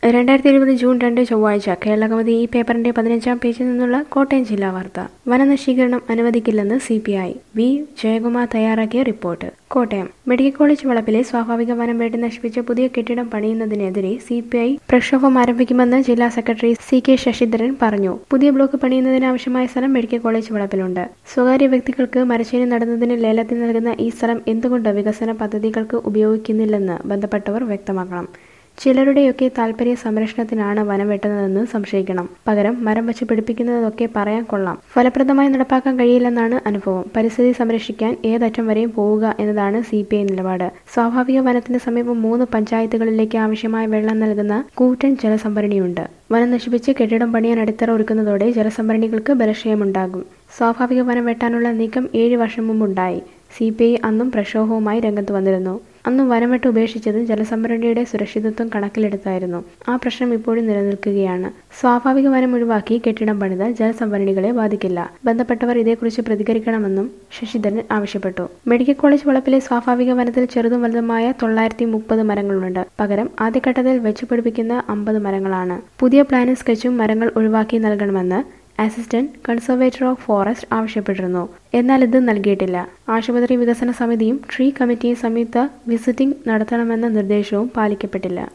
രണ്ടായിരത്തി ഇരുപത് ജൂൺ രണ്ട് ചൊവ്വാഴ്ച കേരളകൗമുദി ഈ പേപ്പറിന്റെ പതിനഞ്ചാം പേജിൽ നിന്നുള്ള കോട്ടയം ജില്ലാ വാർത്ത വനനശീകരണം അനുവദിക്കില്ലെന്ന് C P I V Jayakumar തയ്യാറാക്കിയ റിപ്പോർട്ട് കോട്ടയം മെഡിക്കൽ കോളേജ് വളപ്പിലെ സ്വാഭാവിക വനം വെട്ടി നശിപ്പിച്ച പുതിയ കെട്ടിടം പണിയുന്നതിനെതിരെ സി പി ഐ പ്രക്ഷോഭം ആരംഭിക്കുമെന്ന് ജില്ലാ സെക്രട്ടറി സി കെ ശശിധരൻ പറഞ്ഞു പുതിയ ബ്ലോക്ക് പണിയുന്നതിന് ആവശ്യമായ സ്ഥലം മെഡിക്കൽ കോളേജ് വളപ്പിലുണ്ട് സ്വകാര്യ വ്യക്തികൾക്ക് മരച്ചേരി നടന്നതിന് ലേലത്തിൽ നൽകുന്ന ഈ സ്ഥലം എന്തുകൊണ്ട് വികസന പദ്ധതികൾക്ക് ഉപയോഗിക്കുന്നില്ലെന്ന് ബന്ധപ്പെട്ടവർ വ്യക്തമാക്കണം ചിലരുടെയൊക്കെ താല്പര്യ സംരക്ഷണത്തിനാണ് വനം വെട്ടുന്നതെന്ന് സംശയിക്കണം പകരം മരം വച്ച് പിടിപ്പിക്കുന്നതൊക്കെ പറയാൻ കൊള്ളാം ഫലപ്രദമായി നടപ്പാക്കാൻ കഴിയില്ലെന്നാണ് അനുഭവം പരിസ്ഥിതി സംരക്ഷിക്കാൻ ഏതറ്റം വരെയും പോവുക എന്നതാണ് സി പി ഐ നിലപാട് സ്വാഭാവിക വനത്തിന് സമീപം മൂന്ന് പഞ്ചായത്തുകളിലേക്ക് ആവശ്യമായ വെള്ളം നൽകുന്ന കൂറ്റൻ ജലസംഭരണിയുണ്ട് വനം നശിപ്പിച്ച് കെട്ടിടം പണിയാൻ അടിത്തറ ഒരുക്കുന്നതോടെ ജലസംഭരണികൾക്ക് ബലക്ഷയമുണ്ടാകും സ്വാഭാവിക വനം വെട്ടാനുള്ള നീക്കം ഏഴ് വർഷം മുമ്പുണ്ടായി സി പി ഐ അന്നും പ്രക്ഷോഭവുമായി രംഗത്ത് വന്നിരുന്നു അന്നും വനംവെട്ട് ഉപേക്ഷിച്ചത് ജലസംഭരണിയുടെ സുരക്ഷിതത്വം കണക്കിലെടുത്തായിരുന്നു ആ പ്രശ്നം ഇപ്പോഴും നിലനിൽക്കുകയാണ് സ്വാഭാവിക വനം ഒഴിവാക്കി കെട്ടിടം പണിത് ജലസംഭരണികളെ ബാധിക്കില്ല ബന്ധപ്പെട്ടവർ ഇതേക്കുറിച്ച് പ്രതികരിക്കണമെന്നും ശശിധരൻ ആവശ്യപ്പെട്ടു മെഡിക്കൽ കോളേജ് വളപ്പിലെ സ്വാഭാവിക വനത്തിൽ ചെറുതും വലുതുമായ തൊള്ളായിരത്തി മുപ്പത് മരങ്ങളുണ്ട് പകരം ആദ്യഘട്ടത്തിൽ വെച്ചുപിടിപ്പിക്കുന്ന അമ്പത് മരങ്ങളാണ് പുതിയ പ്ലാനും സ്കെച്ചും മരങ്ങൾ ഒഴിവാക്കി നൽകണമെന്ന് അസിസ്റ്റന്റ് കൺസർവേറ്റർ ഓഫ് ഫോറസ്റ്റ് ആവശ്യപ്പെട്ടിരുന്നു എന്നാൽ ഇത് നൽകിയിട്ടില്ല ആശുപത്രി വികസന സമിതിയും ട്രീ കമ്മിറ്റിയും സംയുക്ത വിസിറ്റിംഗ് നടത്തണമെന്ന നിർദ്ദേശവും പാലിക്കപ്പെട്ടില്ല